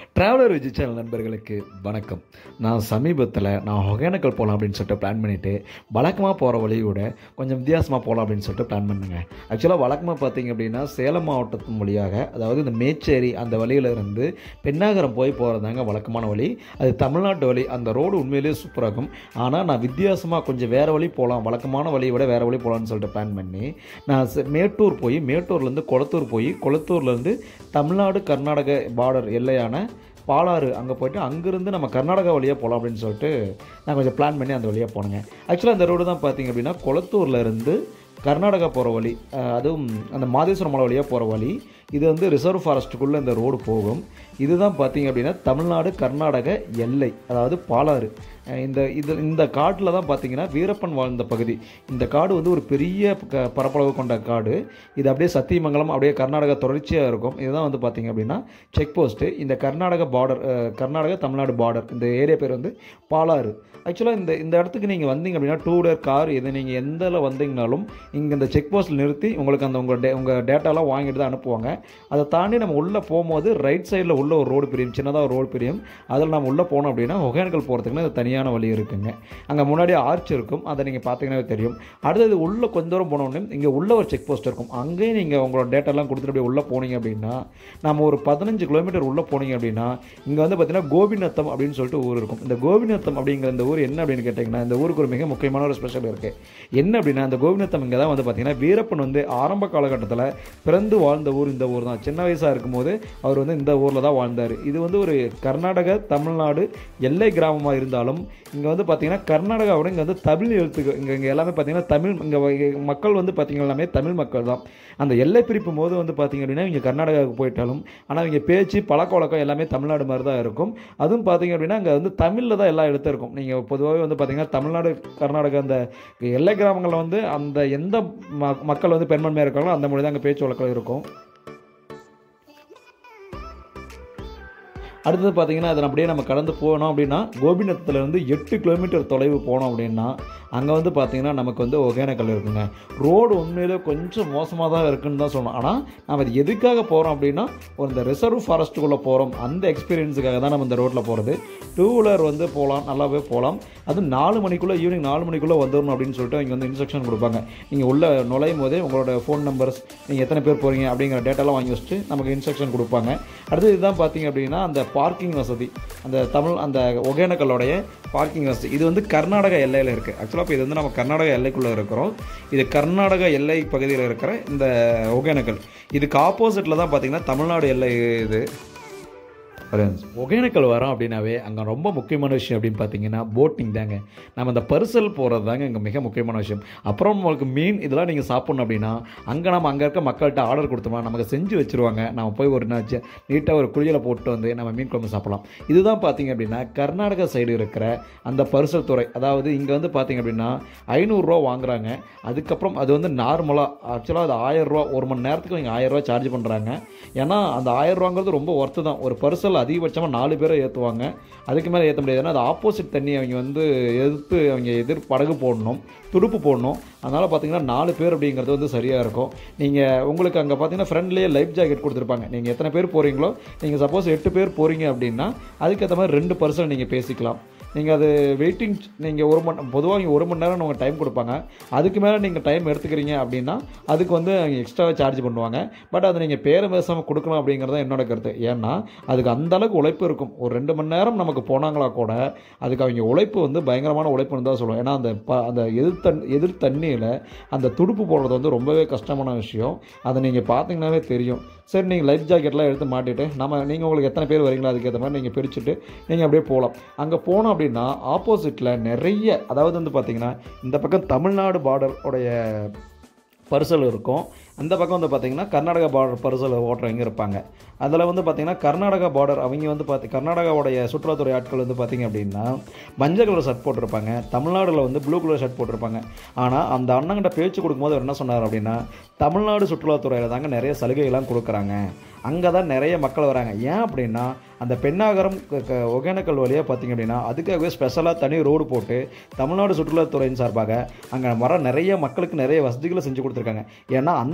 traveller Vijay channel நண்பர்களுக்கு வணக்கம் நான் சமீபத்தில் நான் ஒகேனக்கல் போகலாம் அப்படின்னு சொல்லிட்டு பிளான் பண்ணிவிட்டு வழக்கமாக போகிற வழியோட கொஞ்சம் வித்தியாசமாக போகலாம் அப்படின்னு சொல்லிட்டு பிளான் பண்ணுங்க ஆக்சுவலாக வழக்கமாக பார்த்தீங்க அப்படின்னா சேலம் மாவட்டத்தின் வழியாக அதாவது இந்த மேச்சேரி அந்த வழியில இருந்து பெண்ணாகரம் போய் போகிறதாங்க வழக்கமான வழி அது தமிழ்நாட்டு வழி அந்த ரோடு உண்மையிலேயே சூப்பராக இருக்கும் ஆனால் நான் வித்தியாசமாக கொஞ்சம் வேறு வழி போகலாம் வழக்கமான வழியை விட வேறு வழி போகலான்னு சொல்லிட்டு பிளான் பண்ணி நான் ச- மேட்டூர் போய் மேட்டூர்லேருந்து கொளத்தூர் போய் கொளத்தூர்லேருந்து தமிழ்நாடு கர்நாடக பார்டர் எல்லையான பாலாறு அங்கே போயிட்டு அங்கேருந்து நம்ம கர்நாடகா வழியாக போகலாம் அப்படின்னு சொல்லிட்டு நான் கொஞ்சம் பிளான் பண்ணி அந்த வழியாக போனேங்க ஆக்சுவலாக அந்த ரோடு தான் பார்த்தீங்க அப்படின்னா கொளத்தூர்ல இருந்து கர்நாடகா போகிற வழி அஹ் அதுவும் அந்த மாதேஸ்வரம் மலை வழியாக போகிற வழி இது வந்து ரிசர்வ் ஃபாரஸ்ட்டுக்குள்ளே இந்த ரோடு போகும் இதுதான் பார்த்தீங்க அப்படின்னா தமிழ்நாடு கர்நாடக எல்லை அதாவது பாலாறு அஹ் இந்த இது இந்த காட்டில் தான் பார்த்தீங்கன்னா வீரப்பன் வாழ்ந்த பகுதி இந்த காடு வந்து ஒரு பெரிய க- பரப்பளவு கொண்ட காடு இது அப்படியே சத்தியமங்கலம் அப்படியே கர்நாடகா தொடர்ச்சியாக இருக்கும் இதுதான் வந்து பார்த்தீங்க அப்படின்னா செக் போஸ்ட்டு இந்த கர்நாடக பார்டர் கர்நாடகா தமிழ்நாடு பார்டர் இந்த ஏரியா பேர் வந்து பாலாறு ஆக்சுவலாக இந்த இந்த இடத்துக்கு நீங்கள் வந்தீங்க அப்படின்னா டூ வீலர் கார் இது நீங்கள் எந்தில் வந்தீங்கனாலும் இங்கே இந்த செக் போஸ்ட்டில் நிறுத்தி உங்களுக்கு அந்த உங்கள் டே உங்கள் டேட்டாலாம் வாங்கிட்டு தான் அனுப்புவாங்க அதை தாண்டி நம்ம உள்ளே போகும்போது ரைட் சைடில் உள்ள ஒரு ரோடு பிரியும் சின்னதாக ஒரு ரோடு பிரியும் அதில் நம்ம உள்ளே போனோம் அப்படின்னா ஒகேனக்கல் போகிறதுக்குன்னு அது தனியான வழி இருக்குங்க அங்கே முன்னாடி ஆர்ச் இருக்கும் அதை நீங்கள் பார்த்தீங்கன்னா தெரியும் அடுத்தது உள்ளே கொஞ்ச தூரம் போனோடனே இங்கே உள்ள ஒரு செக் போஸ்ட் இருக்கும் அங்கேயும் நீங்கள் உங்களோட டேட்டாலாம் கொடுத்துட்டு அப்படியே உள்ளே போனீங்க அப்படின்னா நம்ம ஒரு பதினஞ்சு கிலோமீட்டர் உள்ளே போனீங்க அப்படின்னா இங்கே வந்து பார்த்தீங்கன்னா கோபிநத்தம் அப்படின்னு சொல்லிட்டு ஊர் இருக்கும் இந்த கோபிநத்தம் அப்படிங்கிற இந்த ஊர் என்ன அப்படின்னு கேட்டிங்கன்னா இந்த ஊருக்கு ஒரு மிக முக்கியமான ஒரு ஸ்பெஷல் இருக்குது என்ன அப்படின்னா இந்த கோபிநத்தம் இங்கே தான் வந்து பார்த்தீங்கன்னா வீரப்பன் வந்து ஆரம்ப காலகட்டத்தில் பிறந்து வாழ்ந்த ஊர் இந்த ஊர் தான் சின்ன வயசாக இருக்கும்போது அவர் வந்து இந்த ஊரில் தான் வாழ்ந்தார் இது வந்து ஒரு கர்நாடக தமிழ்நாடு எல்லை கிராமமாக இருந்தாலும் இங்கே வந்து பார்த்தீங்கன்னா கர்நாடகாவோட இங்கே வந்து தமிழ் எழுத்துக்கு இங்கே இங்கே எல்லாமே பார்த்தீங்கன்னா தமிழ் இங்கே மக்கள் வந்து பார்த்தீங்கன்னா எல்லாமே தமிழ் மக்கள் தான் அந்த எல்லை பிரிப்பும் போது வந்து பார்த்தீங்க அப்படின்னா இங்கே கர்நாடகாவுக்கு போயிட்டாலும் ஆனால் இங்கே பேச்சு பழக்க வழக்கம் எல்லாமே தமிழ்நாடு மாதிரி தான் இருக்கும் அதுவும் பார்த்தீங்க அப்படின்னா அங்கே வந்து தமிழில் தான் எல்லா எழுத்தும் இருக்கும் நீங்கள் பொதுவாகவே வந்து பார்த்தீங்கன்னா தமிழ்நாடு கர்நாடகா அந்த எல்லை கிராமங்களில் வந்து அந்த எந்த ம மக்கள் வந்து பெரும்பான்மையாக இருக்காங்களோ அந்த மொழி தான் அங்கே பேச்சு வழக்கம் இருக்கும் அடுத்தது பார்த்தீங்கன்னா அதை அப்படியே நம்ம கடந்து போனோம் அப்படின்னா கோபிநத்தத்துலேருந்து எட்டு கிலோமீட்டர் தொலைவு போனோம் அப்படின்னா அங்கே வந்து பார்த்தீங்கன்னா நமக்கு வந்து ஒகேனக்கல் இருக்குங்க ரோடு உண்மையிலே கொஞ்சம் மோசமாக தான் இருக்குன்னு தான் சொல்லணும் ஆனால் நம்ம இது எதுக்காக போகிறோம் அப்படின்னா ஒரு இந்த ரிசர்வ் ஃபாரஸ்ட்டுக்குள்ளே போகிறோம் அந்த எக்ஸ்பீரியன்ஸுக்காக தான் நம்ம இந்த ரோட்டில் போகிறது டூ வீலர் வந்து போகலாம் நல்லாவே போகலாம் அது நாலு மணிக்குள்ளே ஈவினிங் நாலு மணிக்குள்ளே வந்துடணும் அப்படின்னு சொல்லிட்டு இங்கே வந்து இன்ஸ்ட்ரக்ஷன் கொடுப்பாங்க நீங்கள் உள்ளே நுழையும் போதே உங்களோட ஃபோன் நம்பர்ஸ் நீங்கள் எத்தனை பேர் போகிறீங்க அப்படிங்கிற டேட்டாலாம் வாங்கி வச்சுட்டு நமக்கு இன்ஸ்ட்ரக்ஷன் கொடுப்பாங்க அடுத்து இதுதான் பார்த்தீங்க அப்படின்னா அந்த பார்க்கிங் வசதி அந்த தமிழ் அந்த ஒகேனக்கல்லோடைய பார்க்கிங் வசதி இது வந்து கர்நாடகா எல்லையில் இருக்குது ஆக்சுவலாக இப்போ இது வந்து நம்ம கர்நாடகா எல்லைக்குள்ளே இருக்கிறோம் இது கர்நாடகா எல்லை பகுதியில் இருக்கிற இந்த ஒகேனக்கல் இதுக்கு ஆப்போசிட்டில் தான் பார்த்தீங்கன்னா தமிழ்நாடு எல்லை இது ஃப்ரெண்ட்ஸ் ஒகேனக்கல் வரோம் அப்படின்னாவே அங்கே ரொம்ப முக்கியமான விஷயம் அப்படின்னு பார்த்தீங்கன்னா போட்டிங் தாங்க நம்ம இந்த பரிசல் போகிறது தாங்க இங்கே மிக முக்கியமான விஷயம் அப்புறம் நம்மளுக்கு மீன் இதெல்லாம் நீங்கள் சாப்பிட்ணும் அப்படின்னா அங்கே நம்ம அங்கே இருக்க மக்கள்கிட்ட ஆர்டர் கொடுத்தோம்னா நமக்கு செஞ்சு வச்சுருவாங்க நம்ம போய் ஒரு நாச்சு நீட்டாக ஒரு குழியில் போட்டு வந்து நம்ம மீன் குழம்பு சாப்பிடலாம் இதுதான் பார்த்தீங்க அப்படின்னா கர்நாடகா சைடு இருக்கிற அந்த பரிசல் துறை அதாவது இங்கே வந்து பார்த்தீங்க அப்படின்னா ஐநூறுரூவா வாங்குறாங்க அதுக்கப்புறம் அது வந்து நார்மலாக ஆக்சுவலாக அது ஆயிரரூவா ஒரு மணி நேரத்துக்கு நீங்கள் ஆயிரரூவா சார்ஜ் பண்ணுறாங்க ஏன்னா அந்த ஆயிரரூவாங்கிறது ரொம்ப ஒர்த்து தான் ஒரு பரிசல் அதிகபட்சமாக நாலு பேரை ஏற்றுவாங்க அதுக்கு மேலே ஏற்ற முடியாது ஏன்னா அது ஆப்போசிட் தண்ணி அவங்க வந்து எதிர்த்து அவங்க எதிர் படகு போடணும் துடுப்பு போடணும் அதனால் பார்த்தீங்கன்னா நாலு பேர் அப்படிங்கிறது வந்து சரியாக இருக்கும் நீங்கள் உங்களுக்கு அங்கே பார்த்தீங்கன்னா ஃப்ரெண்ட்லேயே லைஃப் ஜாக்கெட் கொடுத்துருப்பாங்க நீங்கள் எத்தனை பேர் போகிறீங்களோ நீங்கள் சப்போஸ் எட்டு பேர் போகிறீங்க அப்படின்னா அதுக்கேற்ற மாதிரி ரெண்டு பர்சன் நீங்கள் பேசிக்கலாம் நீங்கள் அது வெயிட்டிங் நீங்கள் ஒரு மணி பொதுவாக இங்கே ஒரு மணி நேரம் அவங்க டைம் கொடுப்பாங்க அதுக்கு மேலே நீங்கள் டைம் எடுத்துக்கிறீங்க அப்படின்னா அதுக்கு வந்து அவங்க எக்ஸ்ட்ராவாக சார்ஜ் பண்ணுவாங்க பட் அதை நீங்கள் பேரை பேசாமல் கொடுக்கலாம் அப்படிங்கிறது தான் என்னோட கருத்து ஏன்னா அதுக்கு அந்த அளவுக்கு உழைப்பு இருக்கும் ஒரு ரெண்டு மணி நேரம் நமக்கு போனாங்களா கூட அதுக்கு அவங்க உழைப்பு வந்து பயங்கரமான உழைப்புன்னு தான் சொல்லுவோம் ஏன்னா அந்த ப அந்த எதிர் தண் எதிர் தண்ணியில் அந்த துடுப்பு போடுறது வந்து ரொம்பவே கஷ்டமான விஷயம் அதை நீங்கள் பார்த்தீங்கன்னாவே தெரியும் சரி நீங்கள் லைஃப் ஜாக்கெட்லாம் எடுத்து மாட்டிட்டு நம்ம நீங்கள் உங்களுக்கு எத்தனை பேர் வரீங்களோ அதுக்கேற்ற மாதிரி நீங்கள் பிரிச்சுட்டு நீங்கள் அப்படியே போகலாம் அங்கே போனோம் அப்படின்னா ஆப்போசிட்டில் நிறைய அதாவது வந்து பார்த்தீங்கன்னா இந்த பக்கம் தமிழ்நாடு பார்டர் உடைய பரிசல் இருக்கும் அந்த பக்கம் வந்து பார்த்தீங்கன்னா கர்நாடகா பார்டர் பரிசல் ஓட்டுறவங்க இருப்பாங்க அதில் வந்து பார்த்தீங்கன்னா கர்நாடகா பார்டர் அவங்க வந்து பார்த்து கர்நாடகாவுடைய சுற்றுலாத்துறை ஆட்கள் வந்து பார்த்தீங்க அப்படின்னா மஞ்சள் கலர் ஷர்ட் போட்டிருப்பாங்க தமிழ்நாடுல வந்து ப்ளூ கலர் ஷர்ட் போட்டிருப்பாங்க ஆனால் அந்த அண்ணங்கிட்ட பேச்சு கொடுக்கும்போது அவர் என்ன சொன்னார் அப்படின்னா தமிழ்நாடு சுற்றுலாத்துறையில் தாங்க நிறைய சலுகைகள்லாம் கொடுக்குறாங்க அங்கே தான் நிறைய மக்கள் வராங்க ஏன் அப்படின்னா அந்த பெண்ணாகரம் க- க- ஒகேனக்கல் வழியாக பார்த்தீங்க அப்படின்னா அதுக்காகவே ஸ்பெஷலாக தனி ரோடு போட்டு தமிழ்நாடு சுற்றுலாத்துறையின் சார்பாக அங்கே வர நிறைய மக்களுக்கு நிறைய வசதிகளை செஞ்சு கொடுத்துருக்காங்க ஏன்னா அந்த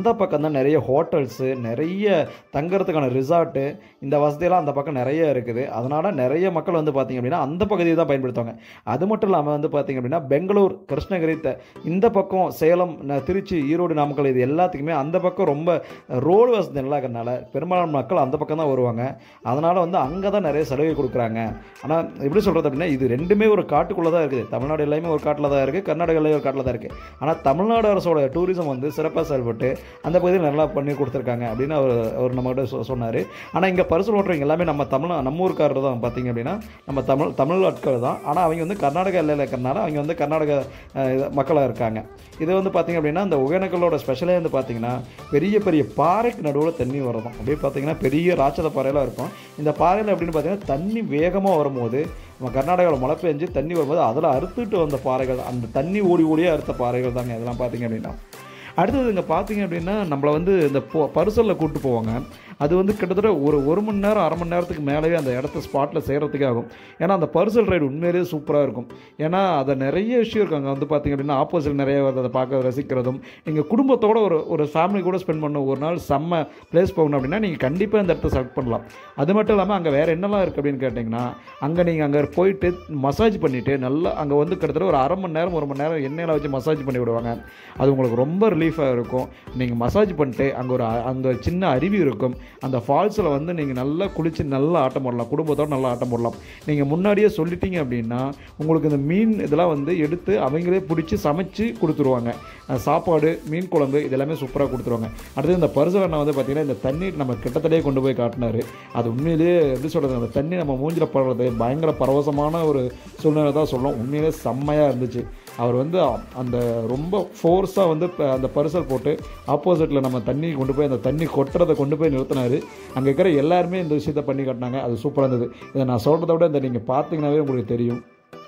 அந்த பக்கம் தான் நிறைய ஹோட்டல்ஸு நிறைய தங்குறதுக்கான ரிசார்ட்டு இந்த வசதியெல்லாம் அந்த பக்கம் நிறைய இருக்குது அதனால் நிறைய மக்கள் வந்து பார்த்திங்க அப்படின்னா அந்த பகுதியை தான் பயன்படுத்துவாங்க அது மட்டும் இல்லாமல் வந்து பார்த்திங்க அப்படின்னா பெங்களூர் கிருஷ்ணகிரி த- இந்த பக்கம் சேலம் ந- திருச்சி ஈரோடு நாமக்கல் இது எல்லாத்துக்குமே அந்த பக்கம் ரொம்ப ரோடு வசதி நல்லா இருக்கிறனால பெரும்பாலான மக்கள் அந்த பக்கம் தான் வருவாங்க அதனால் வந்து அங்கே தான் நிறைய சலுகை கொடுக்குறாங்க ஆனால் எப்படி சொல்கிறது அப்படின்னா இது ரெண்டுமே ஒரு காட்டுக்குள்ளே தான் இருக்குது தமிழ்நாடு எல்லாமே ஒரு காட்டில் தான் இருக்குது கர்நாடகா எல்லாமே ஒரு காட்டில் தான் இருக்குது ஆனால் தமிழ்நாடு அரசோட டூரிசம் வந்து சிறப்பாக செயல்பட்டு அந்த பகுதியில் நல்லா பண்ணி கொடுத்துருக்காங்க அப்படின்னு அவர் அவர் நம்மகிட்ட சொ சொன்னார் ஆனால் இங்கே பரிசல் ஓட்டுறவங்க எல்லாமே நம்ம தமிழ் நம்ம ஊருக்காரர் தான் பார்த்தீங்க அப்படின்னா நம்ம தமிழ் தமிழ் ஆட்கள் தான் ஆனால் அவங்க வந்து கர்நாடகா எல்லையில் இருக்கிறனால அவங்க வந்து கர்நாடக மக்களாக இருக்காங்க இது வந்து பார்த்தீங்க அப்படின்னா இந்த ஒகேனக்கலோட ஸ்பெஷலே வந்து பார்த்தீங்கன்னா பெரிய பெரிய பாறைக்கு நடுவில் தண்ணி வரணும் அப்படியே பார்த்தீங்கன்னா பெரிய ராட்சத பாறையெல்லாம் இருக்கும் இந்த பாறையில் எப்படின்னு பார்த்தீங்கன்னா தண்ணி வேகமாக வரும்போது நம்ம கர்நாடகாவில் மழை பெஞ்சு தண்ணி வரும்போது அதில் அறுத்துட்டு வந்த பாறைகள் அந்த தண்ணி ஓடி ஓடியே அறுத்த பாறைகள் தாங்க இதெல்லாம் பார்த்தீங்க அப்படின்னா அடுத்தது இங்கே பார்த்தீங்க அப்படின்னா நம்மளை வந்து இந்த போ பரிசலில் கூப்பிட்டு போவாங்க அது வந்து கிட்டத்தட்ட ஒரு ஒரு மணி நேரம் அரை மணி நேரத்துக்கு மேலேயே அந்த இடத்த ஸ்பாட்டில் செய்கிறதுக்கே ஆகும் ஏன்னா அந்த பரிசல் ரைடு உண்மையிலேயே சூப்பராக இருக்கும் ஏன்னா அதை நிறைய விஷயம் இருக்கு அங்கே வந்து பார்த்தீங்க அப்படின்னா ஆப்போசிட் நிறைய வருது அதை பார்க்க ரசிக்கிறதும் நீங்கள் குடும்பத்தோட ஒரு ஒரு ஃபேமிலி கூட ஸ்பெண்ட் பண்ண ஒரு நாள் செம்ம பிளேஸ் போகணும் அப்படின்னா நீங்கள் கண்டிப்பாக இந்த இடத்த செலக்ட் பண்ணலாம் அது மட்டும் இல்லாமல் அங்கே வேறு என்னெல்லாம் இருக்குது அப்படின்னு கேட்டிங்கன்னா அங்கே நீங்கள் அங்கே போயிட்டு மசாஜ் பண்ணிவிட்டு நல்லா அங்கே வந்து கிட்டத்தட்ட ஒரு அரை மணி நேரம் ஒரு மணி நேரம் எண்ணெயில் வச்சு மசாஜ் பண்ணி விடுவாங்க அது உங்களுக்கு ரொம்ப ரிலீஃபாக இருக்கும் நீங்கள் மசாஜ் பண்ணிட்டு அங்கே ஒரு அ- அங்கே ஒரு சின்ன அருவி இருக்கும் அந்த ஃபால்ஸில் வந்து நீங்கள் நல்லா குளித்து நல்லா ஆட்டம் போடலாம் குடும்பத்தோடு நல்லா ஆட்டம் போடலாம் நீங்கள் முன்னாடியே சொல்லிட்டீங்க அப்படின்னா உங்களுக்கு இந்த மீன் இதெல்லாம் வந்து எடுத்து அவங்களே பிடிச்சி சமைச்சு கொடுத்துருவாங்க அஹ் சாப்பாடு மீன் குழம்பு இதெல்லாமே சூப்பராக கொடுத்துருவாங்க அடுத்தது இந்த பரிசல் அண்ணா வந்து பார்த்திங்கன்னா இந்த தண்ணி நம்ம கிட்டத்தட்டே கொண்டு போய் காட்டினாரு அது உண்மையிலேயே எப்படி சொல்கிறது அந்த தண்ணி நம்ம மூஞ்சில் படுறது பயங்கர பரவசமான ஒரு சூழ்நிலை தான் சொல்லும் உண்மையிலே செம்மையாக இருந்துச்சு அவர் வந்து அ- அந்த ரொம்ப ஃபோர்ஸாக வந்து ப- அந்த பரிசல் போட்டு ஆப்போசிட்டில் நம்ம தண்ணி கொண்டு போய் அந்த தண்ணி கொட்டுறதை கொண்டு போய் நிறுத்தினாரு அங்கே இருக்கிற எல்லாருமே இந்த விஷயத்த பண்ணி காட்டினாங்க அது சூப்பராக இருந்தது இதை நான் சொல்கிறத விட இந்த நீங்கள் பார்த்தீங்கன்னாவே உங்களுக்கு தெரியும்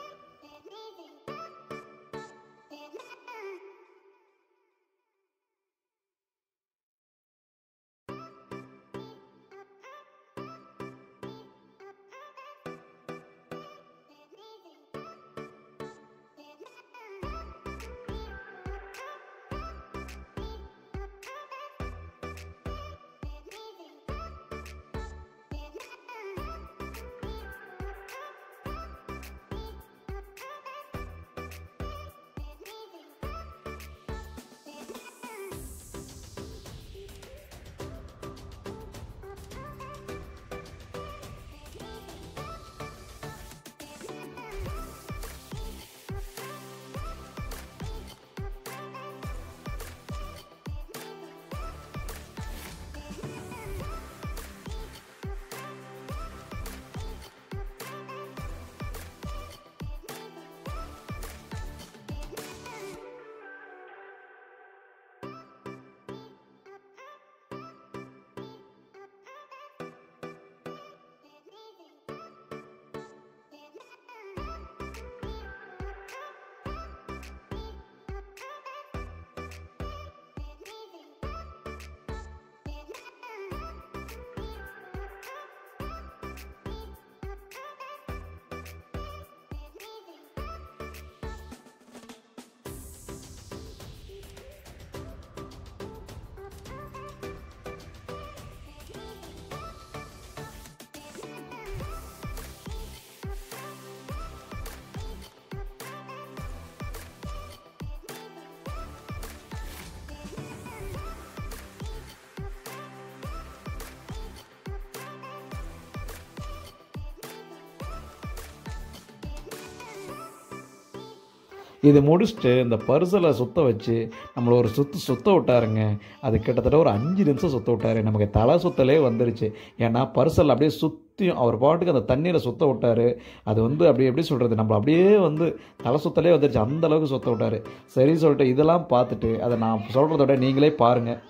இது முடிச்சுட்டு இந்த பரிசலை சுத்த வச்சு நம்மளை ஒரு சுத்து சுத்த விட்டாருங்க அது கிட்டத்தட்ட ஒரு அஞ்சு நிமிஷம் சுத்த விட்டாரு நமக்கு தலை சுத்தலே வந்துருச்சு ஏன்னா பரிசல் அப்படியே சுற்றியும் அவர் பாட்டுக்கு அந்த தண்ணீரை சுத்த விட்டாரு அது வந்து அப்படி எப்படி சொல்கிறது நம்ம அப்படியே வந்து தலை சுத்தலே வந்துருச்சு அந்த அளவுக்கு சுத்த விட்டாரு சரி சொல்லிட்டு இதெல்லாம் பார்த்துட்டு அதை நான் சொல்கிறத விட நீங்களே பாருங்கள்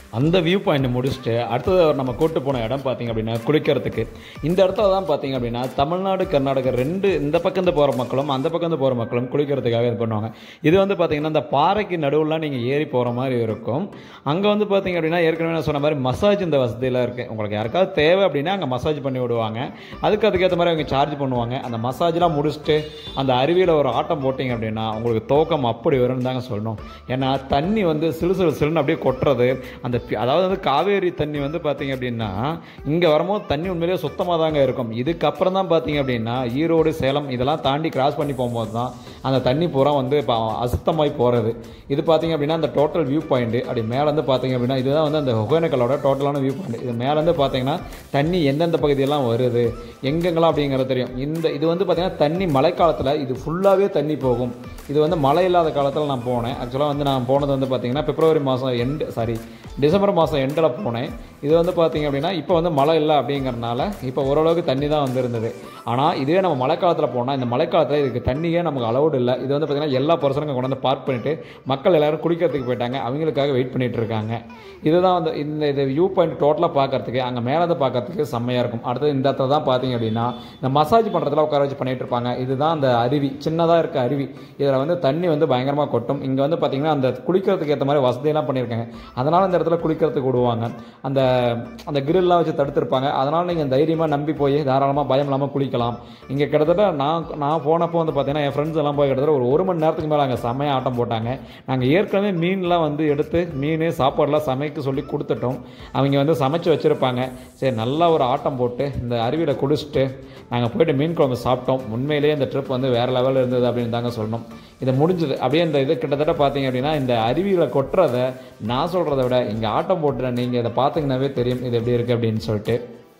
அந்த வியூ பாயிண்ட் முடிச்சுட்டு அடுத்தது அவர் நம்ம கூட்டு போன இடம் பார்த்தீங்க அப்படின்னா குளிக்கிறதுக்கு இந்த இடத்துல தான் பார்த்தீங்க அப்படின்னா தமிழ்நாடு கர்நாடகா ரெண்டு இந்த பக்கம் இருந்து போகிற மக்களும் அந்த பக்கம் இருந்து போகிற மக்களும் குளிக்கிறதுக்காக இது பண்ணுவாங்க இது வந்து பார்த்தீங்கன்னா இந்த பாறைக்கு நடுவுலாம் நீங்கள் ஏறி போகிற மாதிரி இருக்கும் அங்கே வந்து பார்த்தீங்க அப்படின்னா ஏற்கனவே நான் சொன்ன மாதிரி மசாஜ் இந்த வசதியெல்லாம் இருக்குது உங்களுக்கு யாருக்காவது தேவை அப்படின்னா அங்கே மசாஜ் பண்ணி விடுவாங்க அதுக்கு அதுக்கேற்ற மாதிரி அவங்க சார்ஜ் பண்ணுவாங்க அந்த மசாஜ்லாம் முடிச்சுட்டு அந்த அருவியில் ஒரு ஆட்டம் போட்டிங்க அப்படின்னா உங்களுக்கு தோக்கம் அப்படி வரும்னு தாங்க சொல்லணும் ஏன்னா தண்ணி வந்து சிலு சிலு சிலுன்னு அப்படியே கொட்டுறது அந்த பி- அதாவது வந்து காவேரி தண்ணி வந்து பார்த்தீங்க அப்படின்னா இங்கே வரும்போது தண்ணி உண்மையிலேயே சுத்தமாக தாங்க இருக்கும் இதுக்கப்புறம் தான் பார்த்தீங்க அப்படின்னா ஈரோடு சேலம் இதெல்லாம் தாண்டி கிராஸ் பண்ணி போகும்போது தான் அந்த தண்ணி பூரா வந்து இப்போ அசுத்தமாய் போகிறது இது பார்த்தீங்க அப்படின்னா அந்த டோட்டல் வியூ பாயிண்ட் அப்படி மேலேருந்து பார்த்தீங்க அப்படின்னா இதுதான் வந்து அந்த ஒகேனக்கலோட டோட்டலான வியூ பாயிண்ட் இது மேலேருந்து பார்த்தீங்கன்னா தண்ணி எந்தெந்த பகுதியெல்லாம் வருது எங்கெங்கெல்லாம் அப்படிங்கிறது தெரியும் இந்த இது வந்து பார்த்தீங்கன்னா தண்ணி மழைக்காலத்தில் இது ஃபுல்லாகவே தண்ணி போகும் இது வந்து மழை இல்லாத காலத்தில் நான் போனேன் ஆக்சுவலாக வந்து நான் போனது வந்து பார்த்தீங்கன்னா பிப்ரவரி மாதம் எண்டு சாரி டிசம்பர் மாதம் எண்டில் போனேன் இது வந்து பார்த்தீங்க அப்படின்னா இப்போ வந்து மழை இல்லை அப்படிங்கறனால இப்போ ஓரளவுக்கு தண்ணி தான் வந்திருந்தது ஆனால் இதுவே நம்ம மழைக்காலத்தில் போனால் இந்த மழைக்காலத்தில் இதுக்கு தண்ணியே நமக்கு அலௌடு இல்லை இது வந்து பார்த்தீங்கன்னா எல்லா பர்சனுக்கும் கொண்டு வந்து பார்க் பண்ணிவிட்டு மக்கள் எல்லாரும் குடிக்கிறதுக்கு போயிட்டாங்க அவங்களுக்காக வெயிட் பண்ணிட்டு இருக்காங்க இதுதான் வந்து இந்த இது வியூ பாயிண்ட் டோட்டலாக பார்க்கறதுக்கு அங்கே மேலே இருந்து பார்க்கறதுக்கு செம்மையாக இருக்கும் அடுத்தது இந்த இடத்துல தான் பார்த்தீங்க அப்படின்னா இந்த மசாஜ் பண்ணுறதுல உட்கார வச்சு பண்ணிட்டு இருப்பாங்க இதுதான் அந்த அருவி சின்னதாக இருக்க அருவி இதில் வந்து தண்ணி வந்து பயங்கரமாக கொட்டும் இங்கே வந்து பார்த்தீங்கன்னா அந்த குளிக்கிறதுக்கு ஏற்ற மாதிரி வசதியெல்லாம் பண்ணியிருக்காங்க அதனால் இந்த இடத்துல குளிக்கிறதுக்கு விடுவாங்க அந்த அந்த கிரில்லாம் வச்சு தடுத்திருப்பாங்க அதனால் நீங்கள் தைரியமாக நம்பி போய் தாராளமாக பயம் இல்லாமல் குளிக்கலாம் இங்கே கிட்டத்தட்ட நான் நான் போனப்போ வந்து பார்த்தீங்கன்னா என் ஃப்ரெண்ட்ஸ் எல்லாம் போய் கிட்டத்தட்ட ஒரு ஒரு மணி நேரத்துக்கு மேலே அங்கே செம்மையாக ஆட்டம் போட்டாங்க நாங்கள் ஏற்கனவே மீன்லாம் வந்து எடுத்து மீன் சாப்பாடுலாம் சமைக்க சொல்லி கொடுத்துட்டோம் அவங்க வந்து சமைச்சு வச்சுருப்பாங்க சரி நல்லா ஒரு ஆட்டம் போட்டு இந்த அருவியில் குடிச்சிட்டு நாங்கள் போயிட்டு மீன் குழம்பு சாப்பிட்டோம் உண்மையிலேயே இந்த ட்ரிப் வந்து வேறு லெவலில் இருந்தது அப்படின்னு தாங்க சொல்லணும் இது முடிஞ்சது அப்படியே இந்த இது கிட்டத்தட்ட பார்த்தீங்க அப்படின்னா இந்த அருவியில் கொட்டுறதை நான் சொல்கிறத விட இங்கே ஆட்டம் போட்டுற நீங்கள் இதை பார்த்தீங்கன்னாவே தெரியும் இது எப்படி இருக்குது அப்படின்னு சொல்லிட்டு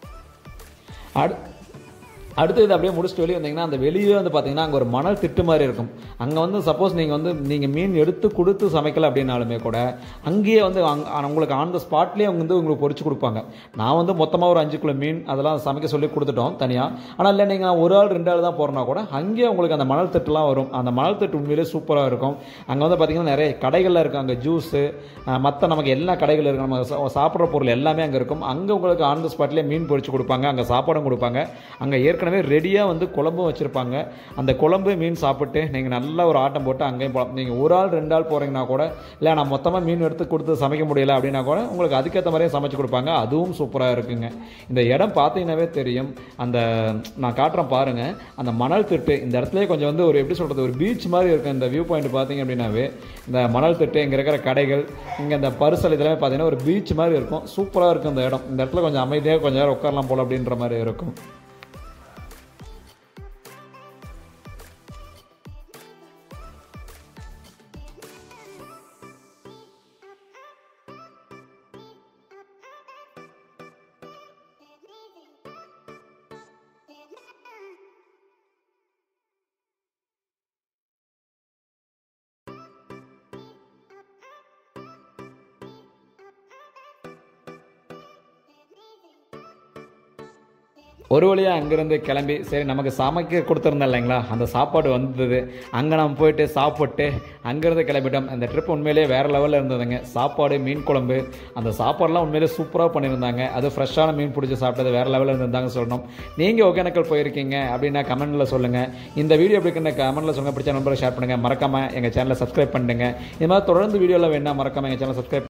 அடு அடுத்து இது அப்படியே முடிச்சுட்டு வெளியே வந்தீங்கன்னா அந்த வெளியே வந்து பார்த்தீங்கன்னா அங்கே ஒரு மணல் திட்டு மாதிரி இருக்கும் அங்கே வந்து சப்போஸ் நீங்கள் வந்து நீங்கள் மீன் எடுத்து கொடுத்து சமைக்கல அப்படின்னாலுமே கூட அங்கேயே வந்து அங்க உங்களுக்கு ஆன் த ஸ்பாட்லேயே அவங்க வந்து உங்களுக்கு பொரிச்சு கொடுப்பாங்க நான் வந்து மொத்தமாக ஒரு அஞ்சு கிலோ மீன் அதெல்லாம் சமைக்க சொல்லி கொடுத்துட்டோம் தனியாக ஆனால் இல்லை நீங்கள் ஒரு ஆள் ரெண்டு ஆள் தான் போகிறனா கூட அங்கேயே உங்களுக்கு அந்த மணல் திட்டுலாம் வரும் அந்த மணல் திட்டு உண்மையிலே சூப்பராக இருக்கும் அங்கே வந்து பார்த்தீங்கன்னா நிறைய கடைகள்லாம் இருக்குது அங்கே ஜூஸு மற்ற நமக்கு எல்லா கடைகள் இருக்குது நம்ம சா- சாப்பிட்ற பொருள் எல்லாமே அங்கே இருக்கும் அங்கே உங்களுக்கு ஆன் த ஸ்பாட்லேயே மீன் பொரிச்சு கொடுப்பாங்க அங்கே சாப்பாடும் கொடுப்பாங்க அங்கே ஏற்கனவே ரெடியாக வந்து குழம்பும் வச்சுருப்பாங்க அந்த குழம்பு மீன் சாப்பிட்டு நீங்கள் நல்லா ஒரு ஆட்டம் போட்டு அங்கேயும் போகலாம் நீங்கள் ஒரு ஆள் ரெண்டு ஆள் போகிறீங்கன்னா கூட இல்லை நான் மொத்தமாக மீன் எடுத்து கொடுத்து சமைக்க முடியல அப்படின்னா கூட உங்களுக்கு அதுக்கேற்ற மாதிரியே சமைச்சு கொடுப்பாங்க அதுவும் சூப்பராக இருக்குங்க இந்த இடம் பார்த்தீங்கன்னாவே தெரியும் அந்த நான் காட்டுறேன் பாருங்கள் அந்த மணல் திட்டு இந்த இடத்துலயே கொஞ்சம் வந்து ஒரு எப்படி சொல்கிறது ஒரு பீச் மாதிரி இருக்கும் இந்த வியூ பாயிண்ட் பார்த்தீங்க அப்படின்னாவே இந்த மணல் திட்டு இங்கே இருக்கிற கடைகள் இங்கே இந்த பரிசல் இதெல்லாம் பார்த்தீங்கன்னா ஒரு பீச் மாதிரி இருக்கும் சூப்பராக இருக்கும் இந்த இடம் இந்த இடத்துல கொஞ்சம் அமைதியாக கொஞ்சம் நேரம் உட்காரலாம் போல அப்படின்ற மாதிரி இருக்கும் ஒரு வழியாக அங்கேருந்து கிளம்பி சரி நமக்கு சமைக்க கொடுத்துருந்தேன் இல்லைங்களா அந்த சாப்பாடு வந்தது அங்கே நம்ம போயிட்டு சாப்பிட்டு அங்கேருந்து கிளம்பிட்டோம் அந்த ட்ரிப் உண்மையிலேயே வேறு லெவலில் இருந்ததுங்க சாப்பாடு மீன் குழம்பு அந்த சாப்பாடுலாம் உண்மையிலேயே சூப்பராக பண்ணியிருந்தாங்க அது ஃப்ரெஷ்ஷான மீன் பிடிச்சி சாப்பிட்டது வேறு லெவலில் இருந்திருந்தாங்க சொல்லணும் நீங்கள் ஒகேனக்கல் போயிருக்கீங்க அப்படின்னா கமெண்ட்டில் சொல்லுங்கள் இந்த வீடியோ எப்படி இருக்குன்னு கமெண்ட்டில் சொல்லுங்கள் பிடிச்ச நம்பரை ஷேர் பண்ணுங்கள் மறக்காமல் எங்கள் சேனலை சப்ஸ்கிரைப் பண்ணுங்க இது மாதிரி தொடர்ந்து வீடியோவில் வேணா மறக்காமல் எங்கள் சேனலை சப்ஸ்கிரைப்